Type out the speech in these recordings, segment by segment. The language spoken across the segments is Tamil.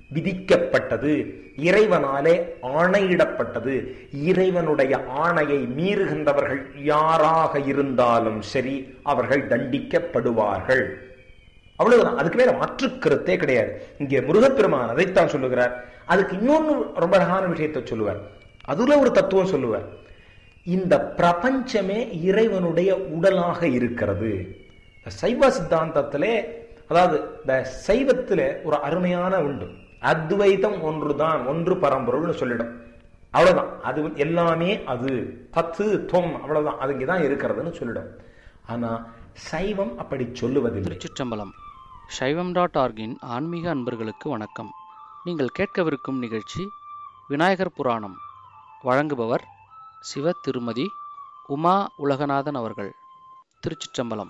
விதிக்கப்பட்டது இறைவனாலே ஆணையிடப்பட்டது இறைவனுடைய ஆணையை மீறுகின்றவர்கள் யாராக இருந்தாலும் சரி அவர்கள் தண்டிக்கப்படுவார்கள் அவ்வளவுதான் அதுக்கு மேல மாற்று கருத்தே கிடையாது இங்கே முருகப்பெருமான் அதைத்தான் சொல்லுகிறார் அதுக்கு இன்னொன்னு ரொம்ப அழகான விஷயத்தை சொல்லுவார் அதுல ஒரு தத்துவம் சொல்லுவார் இந்த பிரபஞ்சமே இறைவனுடைய உடலாக இருக்கிறது சைவ சித்தாந்தத்திலே அதாவது இந்த சைவத்துல ஒரு அருமையான உண்டு அத்வைதம் ஒன்றுதான் ஒன்று பரம்பொருள்னு சொல்லிடும் அவ்வளவுதான் அது வந்து எல்லாமே அது பத்து தொம் அவ்வளவுதான் அது இங்கதான் இருக்கிறதுன்னு சொல்லிடும் ஆனா சைவம் அப்படி சொல்லுவதில்லை திருச்சிற்றம்பலம் சைவம் டாட் ஆர்கின் ஆன்மீக அன்பர்களுக்கு வணக்கம் நீங்கள் கேட்கவிருக்கும் நிகழ்ச்சி விநாயகர் புராணம் வழங்குபவர் சிவ திருமதி உமா உலகநாதன் அவர்கள் திருச்சிற்றம்பலம்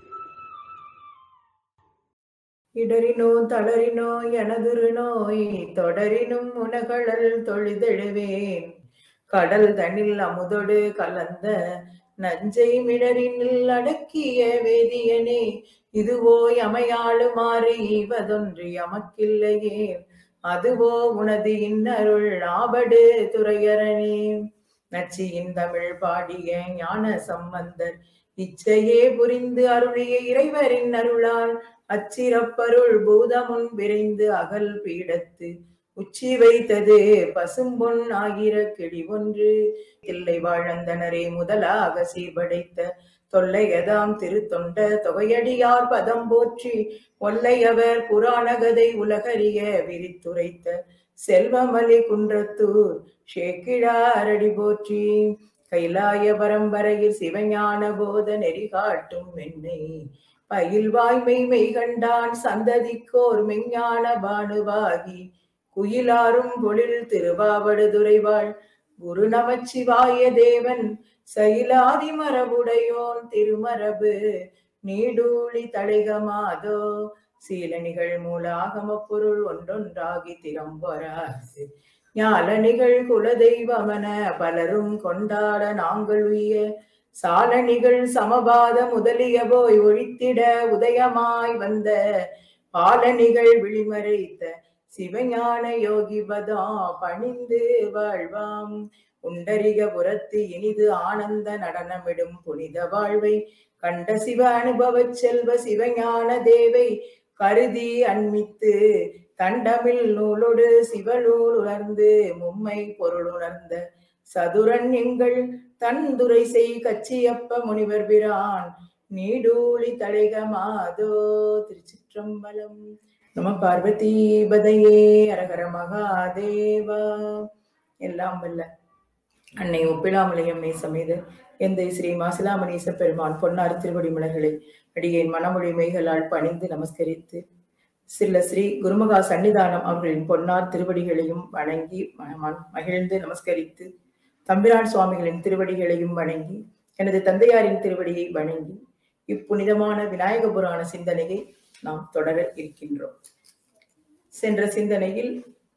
இடரினோ தளரினோ எனதுரு நோய் தொடரினும் உனகழல் தொழுதெழுவேன் கடல் தனில் அமுதொடு கலந்த நஞ்சை மிடரினில் அடக்கிய வேதியனே இதுவோ எமையாளுமாறு ஈவதொன்று எமக்கில்லையே அதுவோ உனது இன்னருள் ஆபடு துறையரணே நச்சியின் தமிழ் பாடிய ஞான சம்பந்தர் இச்சையே புரிந்து அருளிய இறைவரின் அருளால் அச்சிறப்பருள் பூதமுன் விரைந்து அகல் பீடத்து உச்சி வைத்தது பசும்பொன் ஆகிற கிளி ஒன்று தில்லை வாழந்தனரே முதலாக சீர்படைத்த தொல்லையதாம் திருத்தொண்ட தொகையடியார் பதம் போற்றி ஒல்லையவர் புராணகதை உலகறிய விரித்துரைத்த செல்வமலி குன்றத்தூர் ஷேக்கிழாரடி போற்றி கைலாய பரம்பரையில் சிவஞான போத நெறி காட்டும் என்னை பயில் வாய்மை மெய்கண்டான் சந்ததிக்கோர் மெஞ்ஞான பானுவாகி குயிலாரும் பொழில் திருவாவடுதுறைவாள் குரு நமச்சிவாய தேவன் சைலாதி மரபுடையோன் திருமரபு நீடூழி தழைகமாதோ சீலனிகள் மூலாகம பொருள் ஒன்றொன்றாகி திறம்பொராசு ஞாலனிகள் குலதெய்வமன பலரும் கொண்டாட நாங்கள் உய்ய சாலணிகள் சமபாத முதலிய போய் ஒழித்திட உதயமாய் வந்த பாலணிகள் விழிமறைத்த சிவஞான யோகி பதம் பணிந்து வாழ்வாம் உண்டரிக புறத்து இனிது ஆனந்த நடனமிடும் புனித வாழ்வை கண்ட சிவ அனுபவச் செல்வ சிவஞான தேவை கருதி அண்மித்து தண்டமில் நூலொடு சிவநூல் உணர்ந்து மும்மை பொருள் உணர்ந்த சதுரன் எங்கள் தன்துரை செய் கச்சியப்ப முனிவர் பிரான் நீடூழி தழைகமாதோ திருச்சிற்றம்பலம் நம பார்வதி பதையே அரகர மகாதேவா எல்லாம் வல்ல அன்னை ஒப்பிலாமலையம்மை சமேத எந்தை ஸ்ரீ மாசிலாமணீச பெருமான் பொன்னார் திருவடி மலர்களை அடியேன் மனமொழி மெய்களால் பணிந்து நமஸ்கரித்து சில ஸ்ரீ குருமகா சன்னிதானம் அவர்களின் பொன்னார் திருவடிகளையும் வணங்கி ம- மகிழ்ந்து நமஸ்கரித்து தம்பிரான் சுவாமிகளின் திருவடிகளையும் வணங்கி எனது தந்தையாரின் திருவடியை வணங்கி இப்புனிதமான விநாயக புராண சிந்தனையை நாம் தொடர இருக்கின்றோம் சென்ற சிந்தனையில்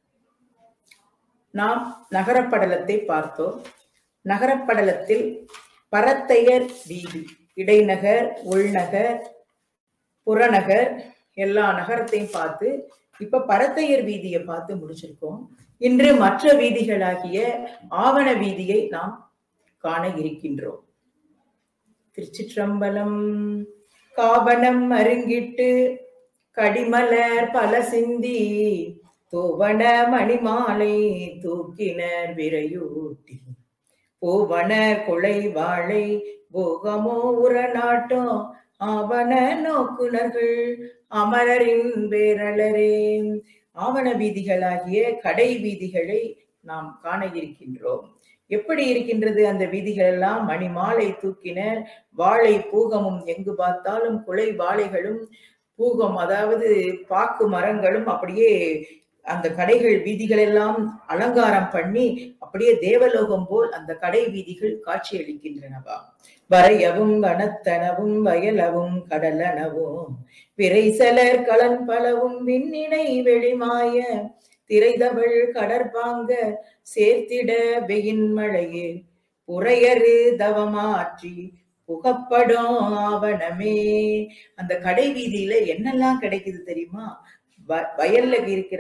நாம் நகரப்படலத்தை பார்த்தோம் நகரப்படலத்தில் பரத்தையர் வீதி இடைநகர் உள்நகர் புறநகர் எல்லா நகரத்தையும் பார்த்து இப்ப பரத்தையர் வீதியை பார்த்து முடிச்சிருக்கோம் இன்று மற்ற வீதிகளாகிய ஆவண வீதியை நாம் காண இருக்கின்றோம் திருச்சிற்றம்பலம் காவணம் அருங்கிட்டு கடிமலர் பல சிந்தி தூவன மணிமாலை தூக்கினர் விரையூட்டி பூவன குலை வாழை போகமோ உரநாட்டம் ஆவண நோக்குனர்கள் அமரரின் பேரலரே ஆவண வீதிகளாகிய கடை வீதிகளை நாம் காண இருக்கின்றோம் எப்படி இருக்கின்றது அந்த வீதிகள் எல்லாம் மணிமாலை தூக்கினர் வாழை பூகமும் எங்கு பார்த்தாலும் குலை வாழைகளும் பூகம் அதாவது பாக்கு மரங்களும் அப்படியே அந்த கடைகள் வீதிகள் எல்லாம் அலங்காரம் பண்ணி அப்படியே தேவலோகம் போல் அந்த கடை வீதிகள் காட்சியளிக்கின்றனவா வரையவும் வனத்தனவும் வயலவும் கடலனவும் விரைசலர் கலன் பலவும் விண்ணினை வெளிமாய திரைதவள் கடற்பாங்க சேர்த்திட வெயின் மழையே புறையரு தவமாற்றி புகப்படும் ஆவணமே அந்த கடை வீதியில என்னெல்லாம் கிடைக்குது தெரியுமா வ- வயல்ல இருக்கிற